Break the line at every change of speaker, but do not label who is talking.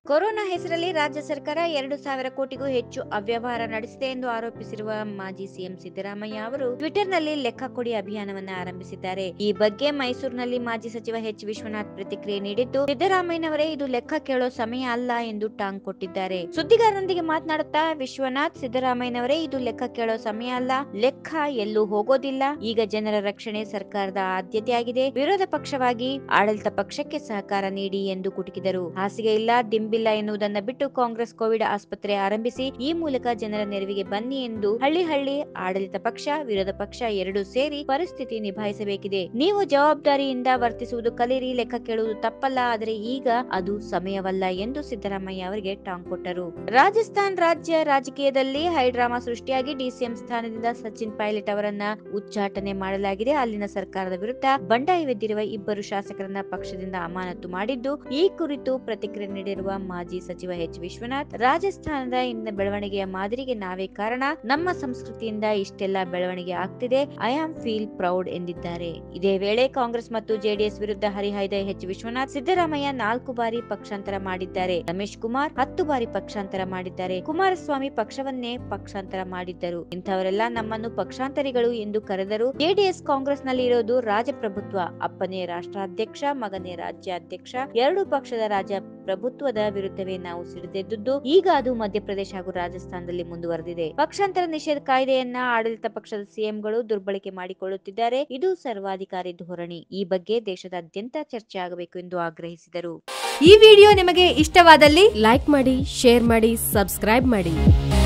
corona ಹೆಸರಲ್ಲಿ ರಾಜ್ಯ ಸರ್ಕಾರ ಎರಡು ಸಾವಿರ ಕೋಟಿಗೂ ಹೆಚ್ಚು ಅವ್ಯವಹಾರ ನಡೆಸಿದೆ ಎಂದು ಆರೋಪಿಸಿರುವ ಮಾಜಿ ಸಿಎಂ ಸಿದ್ದರಾಮಯ್ಯ ಅವರು ಟ್ವಿಟರ್ನಲ್ಲಿ ಲೆಕ್ಕ ಕೊಡಿ ಅಭಿಯಾನವನ್ನ ಆರಂಭಿಸಿದ್ದಾರೆ ಈ ಬಗ್ಗೆ ಮೈಸೂರಿನಲ್ಲಿ ಮಾಜಿ ಸಚಿವ ಎಚ್ ವಿಶ್ವನಾಥ್ ಪ್ರತಿಕ್ರಿಯೆ ನೀಡಿದ್ದು ಸಿದ್ದರಾಮಯ್ಯನವರೇ ಇದು ಲೆಕ್ಕ ಕೇಳೋ ಸಮಯ ಅಲ್ಲ ಎಂದು ಟಾಂಗ್ ಕೊಟ್ಟಿದ್ದಾರೆ ಸುದ್ದಿಗಾರರೊಂದಿಗೆ ಮಾತನಾಡುತ್ತಾ ವಿಶ್ವನಾಥ್ ಸಿದ್ದರಾಮಯ್ಯನವರೇ ಇದು ಲೆಕ್ಕ ಕೇಳೋ ಸಮಯ ಅಲ್ಲ ಲೆಕ್ಕ ಎಲ್ಲೂ ಹೋಗೋದಿಲ್ಲ ಈಗ ಜನರ ರಕ್ಷಣೆ ಸರ್ಕಾರದ ಆದ್ಯತೆಯಾಗಿದೆ ವಿರೋಧ ಪಕ್ಷವಾಗಿ ಆಡಳಿತ ಪಕ್ಷಕ್ಕೆ ಸಹಕಾರ ನೀಡಿ ಎಂದು ಕುಟುಕಿದರು ಹಾಸಿಗೆ ಇಲ್ಲ ದಿಂಬಿಲ್ಲ ಎನ್ನುವುದನ್ನ ಬಿಟ್ಟು ಕಾಂಗ್ರೆಸ್ ಕೋವಿಡ್ ಆಸ್ಪತ್ರೆ ಆರಂಭಿಸಿ ಈ ಮೂಲಕ ಜನರ ನೆರವಿಗೆ ಬನ್ನಿ ಎಂದು ಹಳ್ಳಿ ಹಳ್ಳಿ ಆಡಳಿತ ಪಕ್ಷ ವಿರೋಧ ಪಕ್ಷ ಎರಡೂ ಸೇರಿ ಪರಿಸ್ಥಿತಿ ನಿಭಾಯಿಸಬೇಕಿದೆ ನೀವು ಜವಾಬ್ದಾರಿಯಿಂದ ವರ್ತಿಸುವುದು ಕಲಿರಿ ಲೆಕ್ಕ ಕೇಳುವುದು ತಪ್ಪಲ್ಲ ಆದರೆ ಈಗ ಅದು ಸಮಯವಲ್ಲ ಎಂದು ಸಿದ್ದರಾಮಯ್ಯ ಅವರಿಗೆ ಟಾಂಗ್ ಕೊಟ್ಟರು ರಾಜಸ್ಥಾನ್ ರಾಜ್ಯ ರಾಜಕೀಯದಲ್ಲಿ ಹೈಡ್ರಾಮಾ ಸೃಷ್ಟಿಯಾಗಿ ಡಿಸಿಎಂ ಸ್ಥಾನದಿಂದ ಸಚಿನ್ ಪೈಲಟ್ ಅವರನ್ನ ಉಚ್ಚಾಟನೆ ಮಾಡಲಾಗಿದೆ ಅಲ್ಲಿನ ಸರ್ಕಾರದ ವಿರುದ್ಧ ಬಂಡಾಯವೆದ್ದಿರುವ ಇಬ್ಬರು ಶಾಸಕರನ್ನ ಪಕ್ಷದಿಂದ ಅಮಾನತು ಮಾಡಿದ್ದು ಈ ಕುರಿತು ಪ್ರತಿಕ್ರಿಯೆ ನೀಡಿರುವ ಮಾಜಿ ಸಚಿವ ಎಚ್ ವಿಶ್ವನಾಥ್ ರಾಜಸ್ಥಾನದ ಇಂದ ಬೆಳವಣಿಗೆಯ ಮಾದರಿಗೆ ನಾವೇ ಕಾರಣ ನಮ್ಮ ಸಂಸ್ಕೃತಿಯಿಂದ ಇಷ್ಟೆಲ್ಲ ಬೆಳವಣಿಗೆ ಆಗ್ತಿದೆ ಐ ಆಮ್ ಫೀಲ್ ಪ್ರೌಡ್ ಎಂದಿದ್ದಾರೆ ಇದೇ ವೇಳೆ ಕಾಂಗ್ರೆಸ್ ಮತ್ತು ಜೆಡಿಎಸ್ ವಿರುದ್ಧ ಹರಿಹಾಯ್ದ ಎಚ್ ವಿಶ್ವನಾಥ್ ಸಿದ್ದರಾಮಯ್ಯ ನಾಲ್ಕು ಬಾರಿ ಪಕ್ಷಾಂತರ ಮಾಡಿದ್ದಾರೆ ರಮೇಶ್ ಕುಮಾರ್ ಹತ್ತು ಬಾರಿ ಪಕ್ಷಾಂತರ ಮಾಡಿದ್ದಾರೆ ಕುಮಾರಸ್ವಾಮಿ ಪಕ್ಷವನ್ನೇ ಪಕ್ಷಾಂತರ ಮಾಡಿದ್ದರು ಇಂಥವರೆಲ್ಲ ನಮ್ಮನ್ನು ಪಕ್ಷಾಂತರಿಗಳು ಎಂದು ಕರೆದರು ಜೆಡಿಎಸ್ ಕಾಂಗ್ರೆಸ್ ನಲ್ಲಿ ಇರೋದು ರಾಜಪ್ರಭುತ್ವ ಅಪ್ಪನೇ ರಾಷ್ಟ್ರಾಧ್ಯಕ್ಷ ಮಗನೇ ರಾಜ್ಯಾಧ್ಯಕ್ಷ ಎರಡು ಪಕ್ಷದ ರಾಜ್ಯ ಪ್ರಭುತ್ವದ ವಿರುದ್ಧವೇ ನಾವು ಸಿಡಿದೆದ್ದುದು ಈಗ ಅದು ಮಧ್ಯಪ್ರದೇಶ ಹಾಗೂ ರಾಜಸ್ಥಾನದಲ್ಲಿ ಮುಂದುವರೆದಿದೆ ಪಕ್ಷಾಂತರ ನಿಷೇಧ ಕಾಯ್ದೆಯನ್ನ ಆಡಳಿತ ಪಕ್ಷದ ಸಿಎಂಗಳು ದುರ್ಬಳಕೆ ಮಾಡಿಕೊಳ್ಳುತ್ತಿದ್ದಾರೆ ಇದು ಸರ್ವಾಧಿಕಾರಿ ಧೋರಣೆ ಈ ಬಗ್ಗೆ ದೇಶದಾದ್ಯಂತ ಚರ್ಚೆ ಆಗಬೇಕು ಎಂದು ಆಗ್ರಹಿಸಿದರು
ಈ ವಿಡಿಯೋ ನಿಮಗೆ ಇಷ್ಟವಾದಲ್ಲಿ ಲೈಕ್ ಮಾಡಿ ಶೇರ್ ಮಾಡಿ ಸಬ್ಸ್ಕ್ರೈಬ್ ಮಾಡಿ